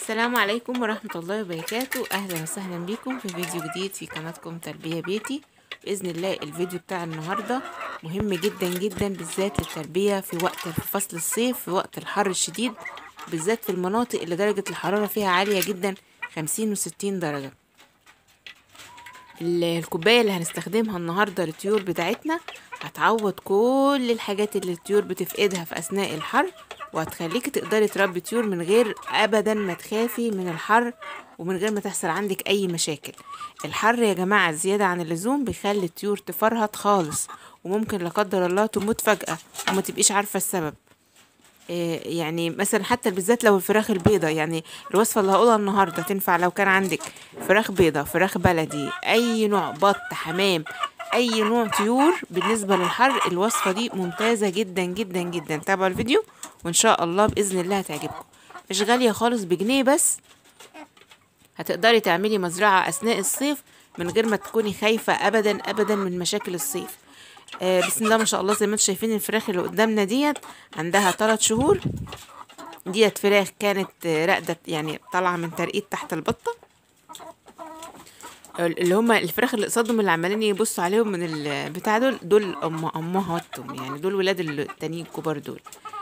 السلام عليكم ورحمة الله وبركاته أهلا وسهلا بكم في فيديو جديد في قناتكم تربية بيتي بإذن الله الفيديو بتاع النهاردة مهم جدا جدا بالذات للتربية في وقت في فصل الصيف في وقت الحر الشديد بالذات في المناطق اللي درجة الحرارة فيها عالية جدا خمسين وستين درجة ال- الكوباية اللي هنستخدمها النهاردة للطيور بتاعتنا هتعوض كل الحاجات اللي الطيور بتفقدها في أثناء الحر وهتخليكي تقدري تربي طيور من غير أبدا ما تخافي من الحر ومن غير ما تحصل عندك أي مشاكل الحر يا جماعة زيادة عن اللزوم بيخلي الطيور تفرهد خالص وممكن لا قدر الله تموت فجأة وما تبقيش عارفة السبب إيه يعني مثلا حتى بالذات لو الفراخ البيضة يعني الوصفة اللي هقولها النهاردة تنفع لو كان عندك فراخ بيضة فراخ بلدي أي نوع بط حمام أي نوع طيور بالنسبة للحر الوصفة دي ممتازة جدا جدا جدا تابعوا الفيديو وإن شاء الله بإذن الله هتعجبكم مش غالية خالص بجنيه بس هتقدري تعملي مزرعة أثناء الصيف من غير ما تكوني خايفة أبدا أبدا من مشاكل الصيف آه بسم الله ما شاء الله زي ما انتم شايفين الفراخ اللي قدامنا ديت عندها ثلاث شهور ديت فراخ كانت آه، راقدة يعني طالعة من ترقيد تحت البطة اللي هما الفراخ اللي قصادهم اللي عمالين يبصوا عليهم من البتاع دول دول أم أمهاتهم يعني دول ولاد التانيين الكبار دول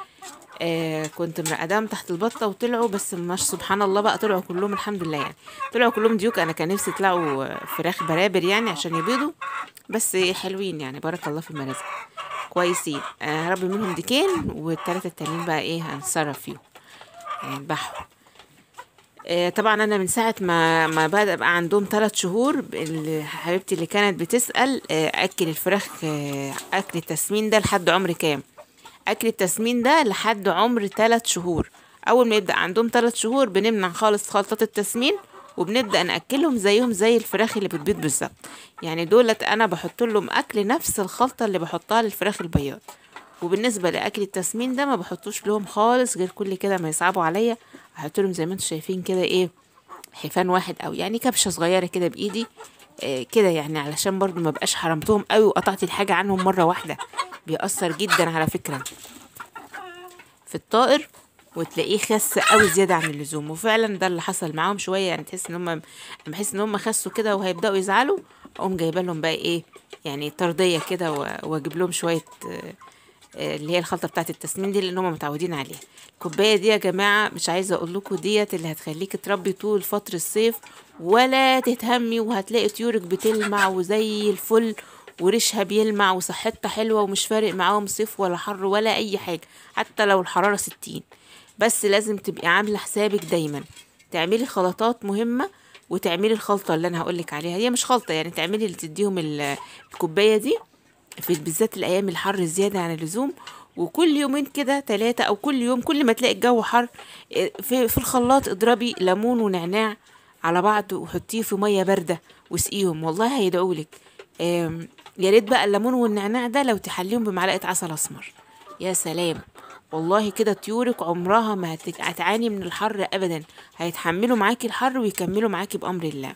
آه كنت مرقداهم تحت البطة وطلعوا بس مش سبحان الله بقى طلعوا كلهم الحمد لله يعني طلعوا كلهم ديوك أنا كان نفسي يطلعوا آه، فراخ برابر يعني عشان يبيضوا بس حلوين يعني بارك الله في المرازق كويسين آه هربي منهم ديكين والتلاتة التانيين بقى ايه هنتصرف فيهم هنذبحهم آه، طبعا انا من ساعه ما ما بدا بقى عندهم ثلاث شهور ال- حبيبتي اللي كانت بتسال آه، اكل الفراخ آه، اكل التسمين ده لحد عمر كام اكل التسمين ده لحد عمر ثلاث شهور اول ما يبدا عندهم ثلاث شهور بنمنع خالص خلطات التسمين وبنبدا ناكلهم زيهم زي الفراخ اللي بتبيض بالظبط يعني دولت انا بحط لهم اكل نفس الخلطه اللي بحطها للفراخ البياض وبالنسبه لاكل التسمين ده ما بحطوش لهم خالص غير كل كده ما يصعبوا عليا احط لهم زي ما انتم شايفين كده ايه حيفان واحد او يعني كبشه صغيره كده بايدي آه كده يعني علشان برضو ما بقاش حرمتهم قوي وقطعت الحاجه عنهم مره واحده بيأثر جدا على فكره في الطائر وتلاقيه خس قوي زياده عن اللزوم وفعلا ده اللي حصل معاهم شويه يعني تحس ان هم بحس ان هم خسوا كده وهيبداوا يزعلوا اقوم جايبه لهم بقى ايه يعني طرديه كده و- واجيب لهم شويه آه، آه، اللي هي الخلطه بتاعه التسمين دي لان هم متعودين عليها الكوبايه دي يا جماعه مش عايزه اقول لكم ديت اللي هتخليك تربي طول فتره الصيف ولا تتهمي وهتلاقي طيورك بتلمع وزي الفل وريشها بيلمع وصحتها حلوه ومش فارق معاهم صيف ولا حر ولا اي حاجه حتى لو الحراره ستين بس لازم تبقي عامله حسابك دايما تعملي خلطات مهمه وتعملي الخلطه اللي انا هقولك عليها هي مش خلطه يعني تعملي اللي تديهم ال- الكوبايه دي في بالذات الايام الحر الزياده عن اللزوم وكل يومين كده ثلاثة أو كل يوم كل ما تلاقي الجو حر إيه، في, في الخلاط اضربي ليمون ونعناع على بعض وحطيه في مية باردة واسقيهم والله هيدعولك آم، يا ريت بقى الليمون والنعناع ده لو تحليهم بمعلقة عسل أسمر يا سلام والله كده طيورك عمرها ما هتك- هتعاني من الحر أبدا هيتحملوا معاكي الحر ويكملوا معاكي بأمر الله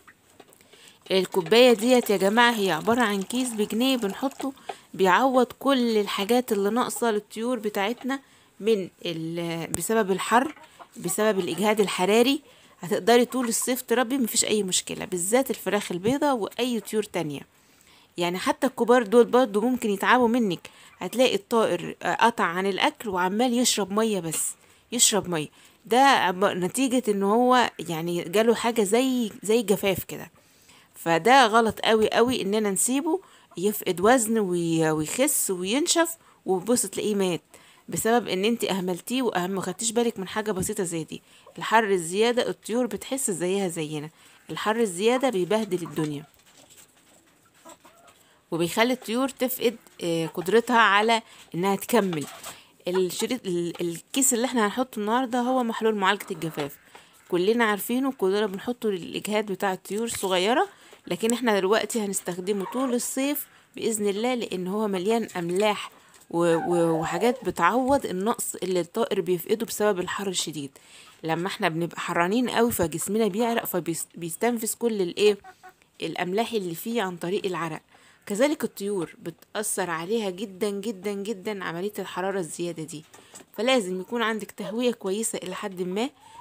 الكوباية ديت يا جماعة هي عبارة عن كيس بجنيه بنحطه بيعوض كل الحاجات اللي ناقصة للطيور بتاعتنا من ال- بسبب الحر بسبب الإجهاد الحراري هتقدري طول الصيف تربي مفيش أي مشكلة بالذات الفراخ البيضة وأي طيور تانية يعني حتى الكبار دول برضو ممكن يتعبوا منك هتلاقي الطائر آه، قطع عن الأكل وعمال يشرب مية بس يشرب مية ده عب- نتيجة ان هو يعني جاله حاجة زي زي جفاف كده فده غلط قوي قوي اننا نسيبه يفقد وزن وي- ويخس وينشف وبص تلاقيه مات بسبب ان انت اهملتيه واهم ما خدتيش بالك من حاجه بسيطه زي دي الحر الزياده الطيور بتحس زيها زينا الحر الزياده بيبهدل الدنيا وبيخلي الطيور تفقد آه، قدرتها على انها تكمل الشريط ال- الكيس اللي احنا هنحطه النهارده هو محلول معالجة الجفاف كلنا عارفينه كلنا بنحطه للإجهاد بتاع الطيور الصغيرة لكن احنا دلوقتي هنستخدمه طول الصيف بإذن الله لأن هو مليان أملاح و- و- وحاجات بتعوض النقص اللي الطائر بيفقده بسبب الحر الشديد لما احنا بنبقى حرانين قوي فجسمنا بيعرق فبيستنفذ كل الايه الأملاح اللي فيه عن طريق العرق كذلك الطيور بتأثر عليها جدا جدا جدا عملية الحرارة الزيادة دي فلازم يكون عندك تهوية كويسة إلى حد ما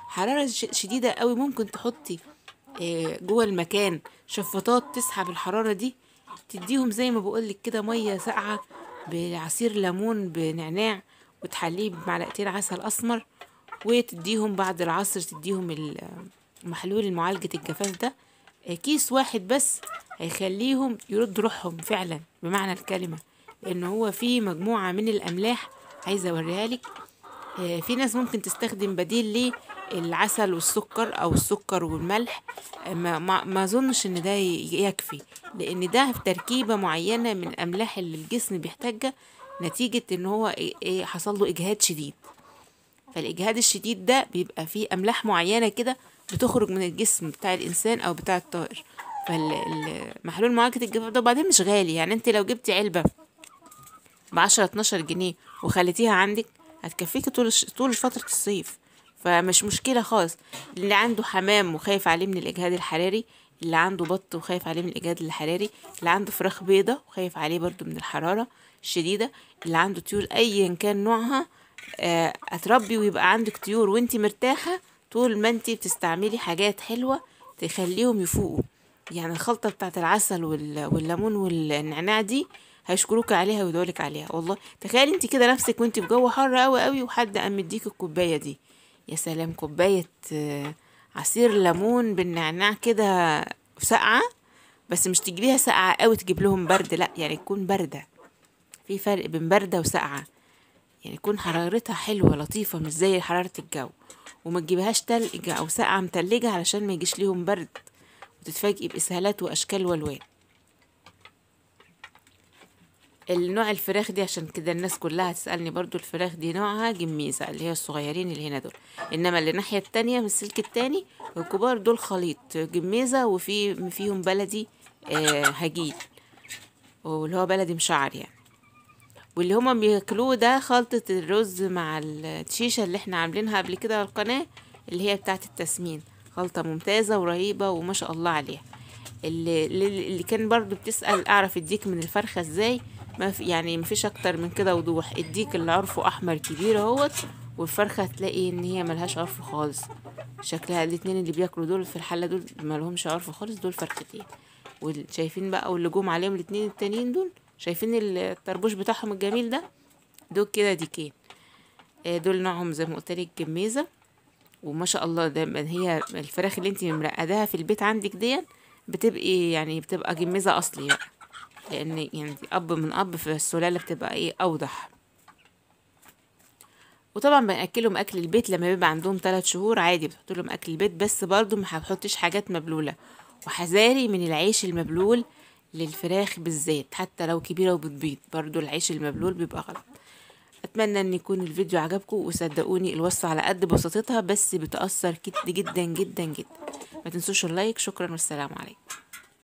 حرارة ش- شديدة قوي ممكن تحطي آه، جوه المكان شفاطات تسحب الحرارة دي تديهم زي ما بقولك كده مية ساقعة بعصير ليمون بنعناع وتحليه بمعلقتين عسل أسمر وتديهم بعد العصر تديهم ال- محلول معالجة الجفاف ده آه، كيس واحد بس هيخليهم يردوا روحهم فعلا بمعنى الكلمة لأن هو فيه مجموعة من الأملاح عايزة أوريها لك آه، في ناس ممكن تستخدم بديل للعسل والسكر او السكر والملح آه، ما ما ما اظنش ان ده ي- يكفي لان ده في تركيبه معينه من الاملاح اللي الجسم بيحتاجها نتيجه ان هو إيه- إيه حصل له اجهاد شديد فالاجهاد الشديد ده بيبقى فيه املاح معينه كده بتخرج من الجسم بتاع الانسان او بتاع الطائر فالمحلول معالجه الجفاف ده وبعدين مش غالي يعني انت لو جبتي علبه بعشرة اتناشر جنيه وخليتيها عندك هتكفيكي طول الش... طول فترة الصيف فمش مشكلة خالص اللي عنده حمام وخايف عليه من الإجهاد الحراري اللي عنده بط وخايف عليه من الإجهاد الحراري اللي عنده فراخ بيضة وخايف عليه برضو من الحرارة الشديدة اللي عنده طيور أيا كان نوعها آه، هتربي ويبقى عندك طيور وانتي مرتاحة طول ما انتي بتستعملي حاجات حلوة تخليهم يفوقوا يعني الخلطة بتاعت العسل وال- والليمون والنعناع دي هيشكروك عليها ويدعولك عليها والله تخيلي انت كده نفسك وانت في جو حر قوي قوي وحد قام مديك الكوبايه دي يا سلام كوبايه آه، عصير ليمون بالنعناع كده ساقعه بس مش تجيبيها ساقعه قوي تجيب لهم برد لا يعني تكون بارده في فرق بين بارده وساقعه يعني يكون حرارتها حلوه لطيفه مش زي حراره الجو وما تجيبهاش تلج او ساقعه متلجه علشان ما يجيش ليهم برد وتتفاجئي باسهالات واشكال والوان النوع الفراخ دي عشان كده الناس كلها هتسألني برضو الفراخ دي نوعها جميزة اللي هي الصغيرين اللي هنا دول انما اللي الناحية التانية من السلك التاني الكبار دول خليط جميزة وفي فيهم بلدي آه هجين واللي هو بلدي مشعر يعني واللي هما بياكلوه ده خلطة الرز مع الشيشة اللي احنا عاملينها قبل كده على القناة اللي هي بتاعة التسمين خلطة ممتازة ورهيبة وما شاء الله عليها اللي, اللي اللي كان برضو بتسأل اعرف الديك من الفرخة ازاي ما في يعني مفيش اكتر من كده وضوح الديك اللي عرفه احمر كبير اهوت والفرخة هتلاقي ان هي ملهاش عرف خالص شكلها الاتنين اللي بياكلوا دول في الحلة دول ملهمش عرف خالص دول فرختين وشايفين بقى واللي جم عليهم الاتنين التانيين دول شايفين الطربوش بتاعهم الجميل ده دول كده ديكين آه، دول نوعهم زي ما قلت لك جميزة وما شاء الله ده من هي الفراخ اللي انت مرقداها في البيت عندك دي بتبقي يعني بتبقى جميزة اصلي بقى لان يعني دي اب من اب في السلالة بتبقى ايه اوضح وطبعا بنأكلهم اكل البيت لما بيبقى عندهم ثلاث شهور عادي بتحط لهم اكل البيت بس برضو ما هتحطيش حاجات مبلولة وحذاري من العيش المبلول للفراخ بالذات حتى لو كبيرة وبتبيض برضو العيش المبلول بيبقى غلط اتمنى ان يكون الفيديو عجبكم وصدقوني الوصفة على قد بساطتها بس بتأثر كت- جدا جدا جدا ما تنسوش اللايك شكرا والسلام عليكم